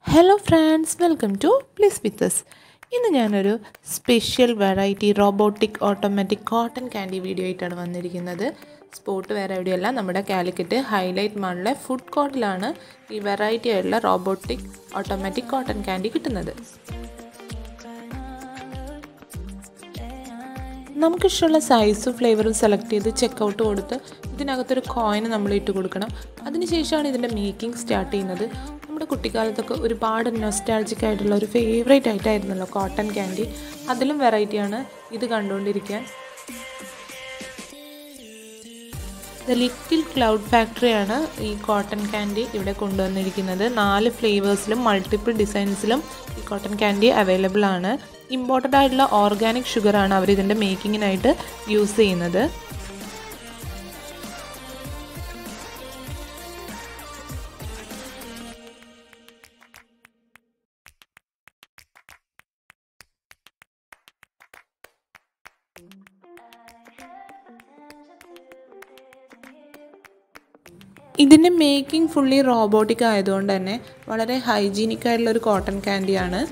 hello friends welcome to please with us ഇന്ന് ഞാനൊരു special variety robotic automatic cotton candy video ആയിട്ടാണ് വന്നിരിക്കുന്നത് spot വേറെ എവിടെയല്ല നമ്മുടെ കാലിക്കറ്റ് ഹൈലൈറ്റ് മാളിലെ ഫുഡ് കോർട്ടിലാണ് ഈ വെറൈറ്റി ആയിട്ടുള്ള റോബോട്ടിക് ഓട്ടോമാറ്റിക് കോട്ടൺ ക്യാൻഡി കിട്ടുന്നത് നമുക്കിഷ്ടമുള്ള സൈസും ഫ്ലേവറും സെലക്ട് ചെയ്ത് ചെക്കൗട്ട് കൊടുത്ത് ഇതിനകത്തൊരു കോയിന് നമ്മൾ ഇട്ട് കൊടുക്കണം അതിനുശേഷമാണ് ഇതിൻ്റെ മേക്കിംഗ് സ്റ്റാർട്ട് ചെയ്യുന്നത് നമ്മുടെ കുട്ടിക്കാലത്തൊക്കെ ഒരുപാട് നൊസ്റ്റാൾജിക് ആയിട്ടുള്ള ഒരു ഫേവറേറ്റ് ആയിട്ടായിരുന്നല്ലോ കോട്ടൺ ക്യാൻഡി അതിലും വെറൈറ്റിയാണ് ഇത് കണ്ടുകൊണ്ടിരിക്കാൻ ദ ലിറ്റിൽ ക്ലൗഡ് ഫാക്ടറിയാണ് ഈ കോട്ടൺ ക്യാൻഡി ഇവിടെ കൊണ്ടുവന്നിരിക്കുന്നത് നാല് ഫ്ലേവേഴ്സിലും മൾട്ടിപ്പിൾ ഡിസൈൻസിലും ഈ കോട്ടൺ ക്യാൻഡി അവൈലബിൾ ആണ് ഇമ്പോർട്ടൻ്റ് ആയിട്ടുള്ള ഓർഗാനിക് ഷുഗറാണ് അവർ ഇതിൻ്റെ മേക്കിങ്ങിനായിട്ട് യൂസ് ചെയ്യുന്നത് ഇതിൻ്റെ മേക്കിംഗ് ഫുള്ളി റോബോട്ടിക് ആയതുകൊണ്ട് തന്നെ വളരെ ഹൈജീനിക് ആയിട്ടുള്ള ഒരു കോട്ടൺ ക്യാൻഡിയാണ്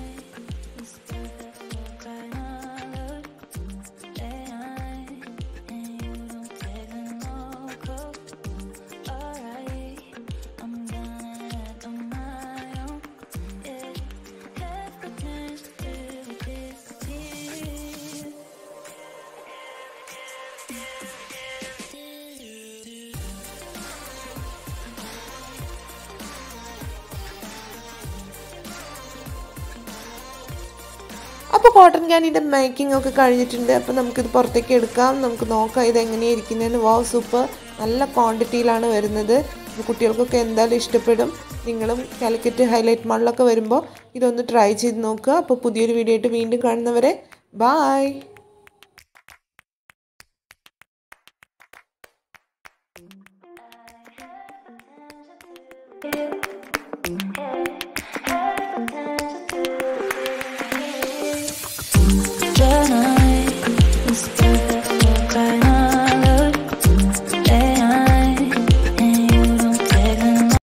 അപ്പോൾ കോട്ടൺ ക്യാൻഡിൻ്റെ മേക്കിംഗ് ഒക്കെ കഴിഞ്ഞിട്ടുണ്ട് അപ്പോൾ നമുക്കിത് പുറത്തേക്ക് എടുക്കാം നമുക്ക് നോക്കാം ഇത് എങ്ങനെയാണ് ഇരിക്കുന്നതെന്ന് വാവ് സൂപ്പർ നല്ല ക്വാണ്ടിറ്റിയിലാണ് വരുന്നത് കുട്ടികൾക്കൊക്കെ എന്തായാലും ഇഷ്ടപ്പെടും നിങ്ങളും കാലിക്കറ്റ് ഹൈലൈറ്റ് മാളിലൊക്കെ വരുമ്പോൾ ഇതൊന്ന് ട്രൈ ചെയ്ത് നോക്കുക അപ്പോൾ പുതിയൊരു വീഡിയോ ആയിട്ട് വീണ്ടും കാണുന്നവരെ ബായ് you